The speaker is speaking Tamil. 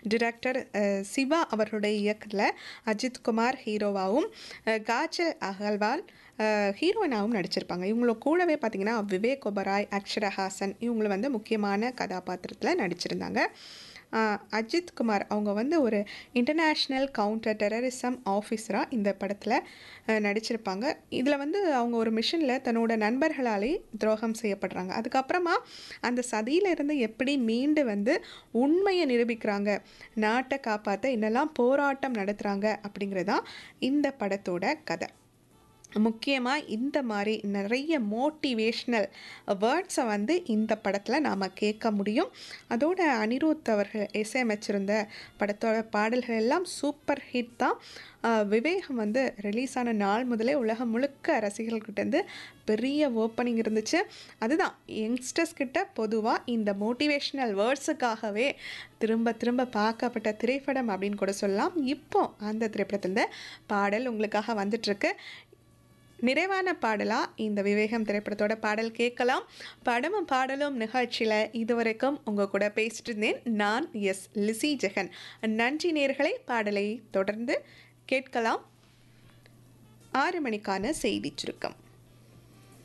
டிரெக்டர் அஹ், சிவா அவர்களுடைய இயக்கத்தில் அஜித் குமார் ஹீரோவாகவும் அஹ், காஜல் அகர்வால் ஹீரோயினாகவும் நடிச்சிருப்பாங்க இவங்கள கூடவே பார்த்தீங்கன்னா விவேக் ஒபராய் அக்ஷரஹாசன் இவங்கள வந்து முக்கியமான கதாபாத்திரத்தில் நடிச்சிருந்தாங்க அஹ், அஜித் குமார் அவங்க வந்து ஒரு இன்டர்நேஷ்னல் கவுண்டர் டெரரிசம் ஆஃபீஸராக இந்த படத்தில் நடிச்சிருப்பாங்க இதில் வந்து அவங்க ஒரு மிஷனில் தன்னோட நண்பர்களாலே துரோகம் செய்யப்படுறாங்க அதுக்கப்புறமா அந்த சதியிலிருந்து எப்படி மீண்டு வந்து உண்மையை நிரூபிக்கிறாங்க நாட்டை காப்பாற்ற என்னெல்லாம் போராட்டம் நடத்துகிறாங்க அப்படிங்கிறதான் இந்த படத்தோட கதை முக்கியமாக இந்த மாதிரி நிறைய மோட்டிவேஷ்னல் வேர்ட்ஸை வந்து இந்த படத்தில் நாம் கேட்க முடியும் அதோட அனிருத் அவர்கள் இசையமைச்சிருந்த படத்தோட பாடல்கள் எல்லாம் சூப்பர் ஹிட் தான் ஆஹ் விவேகம் வந்து ரிலீஸ் ஆன நாள் முதலே உலகம் முழுக்க ரசிகர்கள்கிட்டேருந்து பெரிய ஓப்பனிங் இருந்துச்சு அதுதான் யங்ஸ்டர்ஸ் கிட்ட பொதுவாக இந்த மோட்டிவேஷ்னல் வேர்ட்ஸுக்காகவே திரும்ப திரும்ப பார்க்கப்பட்ட திரைப்படம் அப்படின்னு கூட சொல்லலாம் இப்போ அந்த திரைப்படத்திலிருந்து பாடல் உங்களுக்காக வந்துட்டுருக்கு நிறைவான பாடலாக இந்த விவேகம் திரைப்படத்தோட பாடல் கேட்கலாம் படமும் பாடலும் நிகழ்ச்சியில் இதுவரைக்கும் உங்கள் கூட பேசிட்டு இருந்தேன் நான் எஸ் லிசி ஜெகன் நன்றி நேர்களை பாடலை தொடர்ந்து கேட்கலாம் ஆறு மணிக்கான செய்தி சுருக்கம்